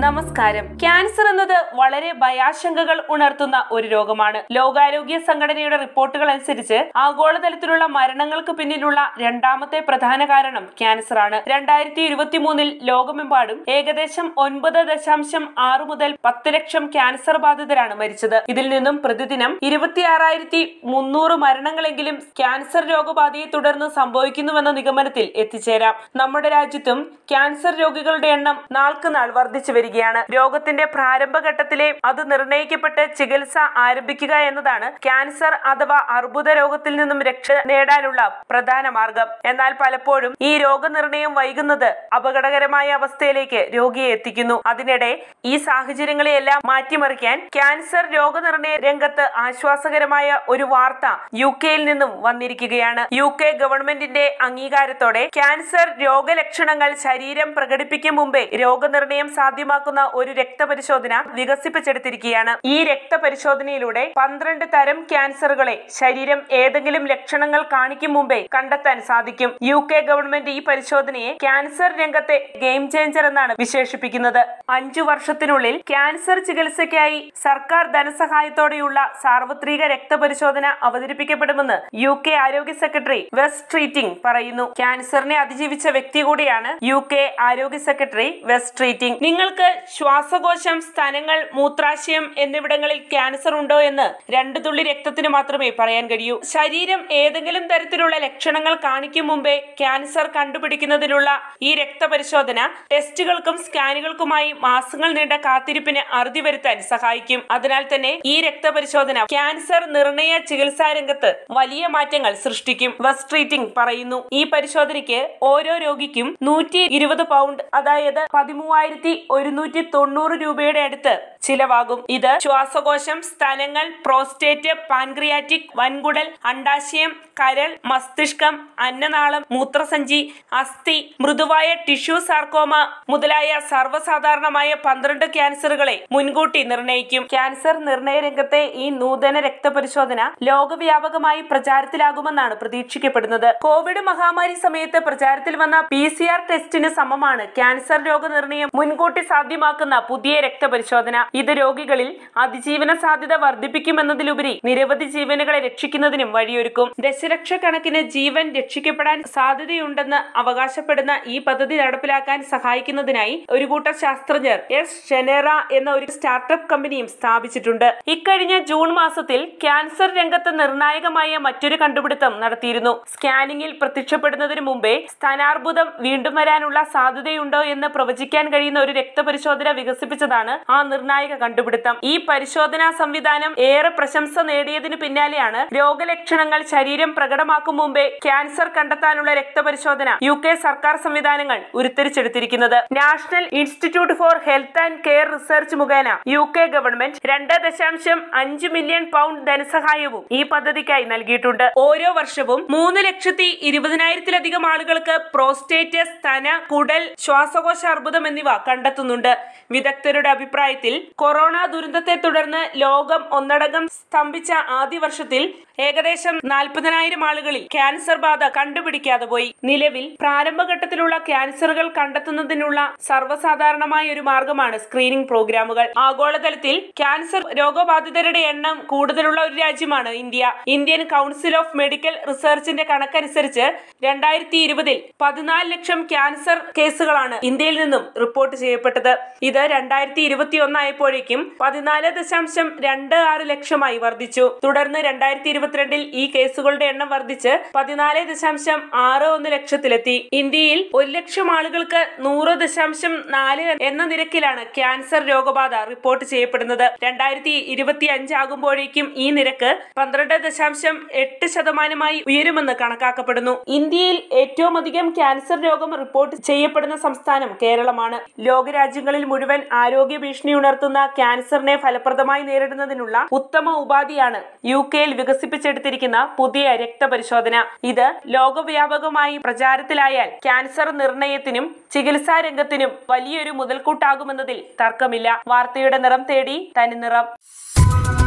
നമസ്കാരം ക്യാൻസർ എന്നത് വളരെ ഭയാശങ്കകൾ ഉണർത്തുന്ന ഒരു രോഗമാണ് ലോകാരോഗ്യ സംഘടനയുടെ റിപ്പോർട്ടുകൾ അനുസരിച്ച് ആഗോളതലത്തിലുള്ള മരണങ്ങൾക്ക് പിന്നിലുള്ള രണ്ടാമത്തെ പ്രധാന കാരണം ക്യാൻസർ ആണ് രണ്ടായിരത്തി ഇരുപത്തി മൂന്നിൽ ലോകമെമ്പാടും ഏകദേശം ഒൻപത് ദശാംശം ആറ് മുതൽ പത്ത് ലക്ഷം ക്യാൻസർ ബാധിതരാണ് മരിച്ചത് ഇതിൽ നിന്നും പ്രതിദിനം ഇരുപത്തിയാറായിരത്തി മുന്നൂറ് മരണങ്ങളെങ്കിലും ക്യാൻസർ രോഗബാധയെ തുടർന്ന് സംഭവിക്കുന്നുവെന്ന നിഗമനത്തിൽ എത്തിച്ചേരാം നമ്മുടെ രാജ്യത്തും ക്യാൻസർ രോഗികളുടെ എണ്ണം നാൾക്ക് നാൾ വർദ്ധിച്ചു വരികയാണ് രോഗത്തിന്റെ പ്രാരംഭഘട്ടത്തിലെ അത് നിർണയിക്കപ്പെട്ട് ചികിത്സ ആരംഭിക്കുക എന്നതാണ് ക്യാൻസർ അഥവാ അർബുദ രോഗത്തിൽ നിന്നും രക്ഷ നേടാനുള്ള പ്രധാന മാർഗം എന്നാൽ പലപ്പോഴും ഈ രോഗനിർണയം വൈകുന്നത് അപകടകരമായ അവസ്ഥയിലേക്ക് രോഗിയെ എത്തിക്കുന്നു അതിനിടെ ഈ സാഹചര്യങ്ങളെയെല്ലാം മാറ്റിമറിക്കാൻ ക്യാൻസർ രോഗനിർണയ രംഗത്ത് ആശ്വാസകരമായ ഒരു വാർത്ത യു കെയിൽ നിന്നും വന്നിരിക്കുകയാണ് യു കെ ഗവൺമെന്റിന്റെ അംഗീകാരത്തോടെ ക്യാൻസർ രോഗലക്ഷണങ്ങൾ ശരീരം പ്രകടിപ്പിക്കും മുമ്പേ രോഗനിർണയം സാധ്യമാക്കുന്ന ഒരു രക്തപരിശോധന വികസിപ്പിച്ചെടുത്തിരിക്കുകയാണ് ഈ രക്തപരിശോധനയിലൂടെ പന്ത്രണ്ട് തരം ക്യാൻസറുകളെ ശരീരം ഏതെങ്കിലും ലക്ഷണങ്ങൾ കാണിക്കും മുമ്പേ കണ്ടെത്താൻ സാധിക്കും യു കെ ഗവൺമെന്റ് ഈ പരിശോധനയെ ക്യാൻസർ രംഗത്തെ ഗെയിം ചേഞ്ചർ എന്നാണ് വിശേഷിപ്പിക്കുന്നത് അഞ്ചു വർഷത്തിനുള്ളിൽ ക്യാൻസർ ചികിത്സയ്ക്കായി സർക്കാർ ധനസഹായത്തോടെയുള്ള സാർവത്രിക രക്തപരിശോധന അവതരിപ്പിക്കപ്പെടുമെന്ന് യു കെ ആരോഗ്യ സെക്രട്ടറി വെസ്റ്റ് ട്രീറ്റിംഗ് പറയുന്നു ക്യാൻസറിനെ അതിജീവിച്ച വ്യക്തി കൂടിയാണ് യു കെ ആരോഗ്യ സെക്രട്ടറി വെസ്റ്റ് ട്രീറ്റിംഗ് നിങ്ങൾക്ക് ശ്വാസകോശം സ്തനങ്ങൾ മൂത്രാശയം എന്നിവിടങ്ങളിൽ ക്യാൻസർ ഉണ്ടോ എന്ന് രണ്ടു തുള്ളി രക്തത്തിന് മാത്രമേ പറയാൻ കഴിയൂ ശരീരം ഏതെങ്കിലും തരത്തിലുള്ള ലക്ഷണങ്ങൾ കാണിക്കും മുമ്പേ ക്യാൻസർ കണ്ടുപിടിക്കുന്നതിനുള്ള ഈ രക്തപരിശോധന ടെസ്റ്റുകൾക്കും സ്കാനുകൾക്കുമായി മാസങ്ങൾ നീണ്ട കാത്തിരിപ്പിന് അറുതി വരുത്താൻ സഹായിക്കും അതിനാൽ തന്നെ ഈ രക്തപരിശോധന ക്യാൻസർ നിർണയ ചികിത്സാ രംഗത്ത് വലിയ മാറ്റങ്ങൾ സൃഷ്ടിക്കും വെസ്റ്റ് ട്രീറ്റിംഗ് പറയുന്നു ഈ പരിശോധനയ്ക്ക് ഓരോ രോഗിക്കും നൂറ്റി ഇരുപത് പൗണ്ട് അതായത് പതിമൂവായിരത്തി ഒരുന്നൂറ്റി തൊണ്ണൂറ് രൂപയുടെ അടുത്ത് ചിലവാകും ഇത് ശ്വാസകോശം സ്തനങ്ങൾ പ്രോസ്റ്റേറ്റ് പാൻക്രിയാറ്റിക് വൻകുടൽ അണ്ടാശയം കരൾ മസ്തിഷ്കം അന്നനാളം മൂത്രസഞ്ചി അസ്ഥി മൃദുവായ ടിഷ്യൂ സാർക്കോമ മുതലായ സർവ്വസാധാരണമായ പന്ത്രണ്ട് ക്യാൻസറുകളെ മുൻകൂട്ടി നിർണയിക്കും ക്യാൻസർ നിർണയ രംഗത്തെ ഈ നൂതന രക്തപരിശോധന ലോകവ്യാപകമായി പ്രചാരത്തിലാകുമെന്നാണ് പ്രതീക്ഷിക്കപ്പെടുന്നത് കോവിഡ് മഹാമാരി സമയത്ത് പ്രചാരത്തിൽ വന്ന പി സി ആർ ടെസ്റ്റിന് സമമാണ് ക്യാൻസർ രോഗനിർണയം മുൻകൂട്ടി സാധ്യമാക്കുന്ന പുതിയ രക്തപരിശോധന ഇത് രോഗികളിൽ അതിജീവന സാധ്യത വർദ്ധിപ്പിക്കുമെന്നതിലുപരി നിരവധി ജീവനുകളെ രക്ഷിക്കുന്നതിനും വഴിയൊരുക്കും ദശലക്ഷക്കണക്കിന് ജീവൻ രക്ഷിക്കപ്പെടാൻ സാധ്യതയുണ്ടെന്ന് അവകാശപ്പെടുന്ന ഈ പദ്ധതി നടപ്പിലാക്കാൻ സഹായിക്കുന്നതിനായി ഒരു കൂട്ടം ശാസ്ത്രജ്ഞർ എസ് ഷെനേറ എന്ന ഒരു സ്റ്റാർട്ടപ്പ് കമ്പനിയും സ്ഥാപിച്ചിട്ടുണ്ട് ഇക്കഴിഞ്ഞ ജൂൺ മാസത്തിൽ ക്യാൻസർ രംഗത്ത് നിർണായകമായ മറ്റൊരു കണ്ടുപിടുത്തം നടത്തിയിരുന്നു സ്കാനിങ്ങിൽ പ്രത്യക്ഷപ്പെടുന്നതിന് മുമ്പേ സ്ഥാനാർബുദം വീണ്ടും വരാനുള്ള സാധ്യതയുണ്ടോ എന്ന് പ്രവചിക്കാൻ കഴിയുന്ന ഒരു രക്തപരിശോധന വികസിപ്പിച്ചതാണ് ആ നിർണായക കണ്ടുപിടുത്തം ഈ പരിശോധനാ സംവിധാനം ഏറെ പ്രശംസ നേടിയതിനു പിന്നാലെയാണ് രോഗലക്ഷണങ്ങൾ ശരീരം പ്രകടമാക്കും മുമ്പേ ക്യാൻസർ കണ്ടെത്താനുള്ള രക്തപരിശോധന യു കെ സർക്കാർ സംവിധാനങ്ങൾ ഉരുത്തിരിച്ചെടുത്തിരിക്കുന്നത് National Institute for Health and Care Research മുഖേന യു കെ ഗവൺമെന്റ് രണ്ട് ദശാംശം അഞ്ച് മില്യൺ പൗണ്ട് ധനസഹായവും ഈ പദ്ധതിക്കായി നൽകിയിട്ടുണ്ട് ഓരോ വർഷവും മൂന്ന് ലക്ഷത്തി ഇരുപതിനായിരത്തിലധികം ആളുകൾക്ക് പ്രോസ്റ്റേറ്റ് സ്തന കുടൽ ശ്വാസകോശ അർബുദം എന്നിവ കണ്ടെത്തുന്നുണ്ട് വിദഗ്ധരുടെ അഭിപ്രായത്തിൽ കൊറോണ ദുരന്തത്തെ തുടർന്ന് ലോകം ഒന്നടങ്കം സ്തംഭിച്ച ആദ്യ വർഷത്തിൽ ഏകദേശം നാൽപ്പതിനായിരം ആളുകളിൽ ക്യാൻസർ ബാധ കണ്ടുപിടിക്കാതെ പോയി നിലവിൽ പ്രാരംഭഘട്ടത്തിലുള്ള ക്യാൻസറുകൾ കണ്ടെത്തുന്നതിനുള്ള സർവ്വസാധാരണമായ ഒരു മാർഗമാണ് സ്ക്രീനിംഗ് പ്രോഗ്രാമുകൾ ആഗോളതലത്തിൽ ക്യാൻസർ രോഗബാധിതരുടെ എണ്ണം കൂടുതലുള്ള ഒരു രാജ്യമാണ് India Indian Council of Medical റിസർച്ചിന്റെ കണക്കനുസരിച്ച് രണ്ടായിരത്തി ഇരുപതിൽ പതിനാല് ലക്ഷം ക്യാൻസർ കേസുകളാണ് ഇന്ത്യയിൽ നിന്നും റിപ്പോർട്ട് ചെയ്യപ്പെട്ടത് ഇത് രണ്ടായിരത്തി ഇരുപത്തി ഒന്നായപ്പോഴേക്കും പതിനാല് ദശാംശം രണ്ട് ആറ് ലക്ഷമായി വർദ്ധിച്ചു തുടർന്ന് രണ്ടായിരത്തി ഇരുപത്തിരണ്ടിൽ ഈ കേസുകളുടെ എണ്ണം വർദ്ധിച്ച് പതിനാല് ദശാംശം ആറ് ഒന്ന് ലക്ഷത്തിലെത്തി ഇന്ത്യയിൽ ഒരു ലക്ഷം ആളുകൾക്ക് നൂറ് ദശാംശം നാല് എന്ന നിരക്കിലാണ് ക്യാൻസർ രോഗബാധ റിപ്പോർട്ട് ചെയ്യപ്പെടുന്നത് രണ്ടായിരത്തി ഇരുപത്തി അഞ്ചാകുമ്പോഴേക്കും ഈ നിരക്ക് പന്ത്രണ്ട് ദശാംശം എട്ട് ശതമാനമായി ഉയരുമെന്ന് കണക്കാക്കപ്പെടുന്നു ഇന്ത്യയിൽ ഏറ്റവും അധികം ക്യാൻസർ രോഗം റിപ്പോർട്ട് ചെയ്യപ്പെടുന്ന സംസ്ഥാനം കേരളമാണ് ലോകരാജ്യങ്ങളിൽ മുഴുവൻ ആരോഗ്യ ഭീഷണി ഉണർത്തുന്ന ക്യാൻസറിനെ ഫലപ്രദമായി നേരിടുന്നതിനുള്ള ഉത്തമ ഉപാധിയാണ് യു കെയിൽ വികസിപ്പിച്ചെടുത്തിരിക്കുന്ന പുതിയ രക്തപരിശോധന ഇത് ലോകവ്യാപകമായി പ്രചാരത്തിലായാൽ ക്യാൻസർ നിർണയത്തിനും ചികിത്സാ രംഗത്തിനും വലിയൊരു മുതൽക്കൂട്ടാകുമെന്നതിൽ തർക്കമില്ല വാർത്തയുടെ നിറം തേടി തനി നിറം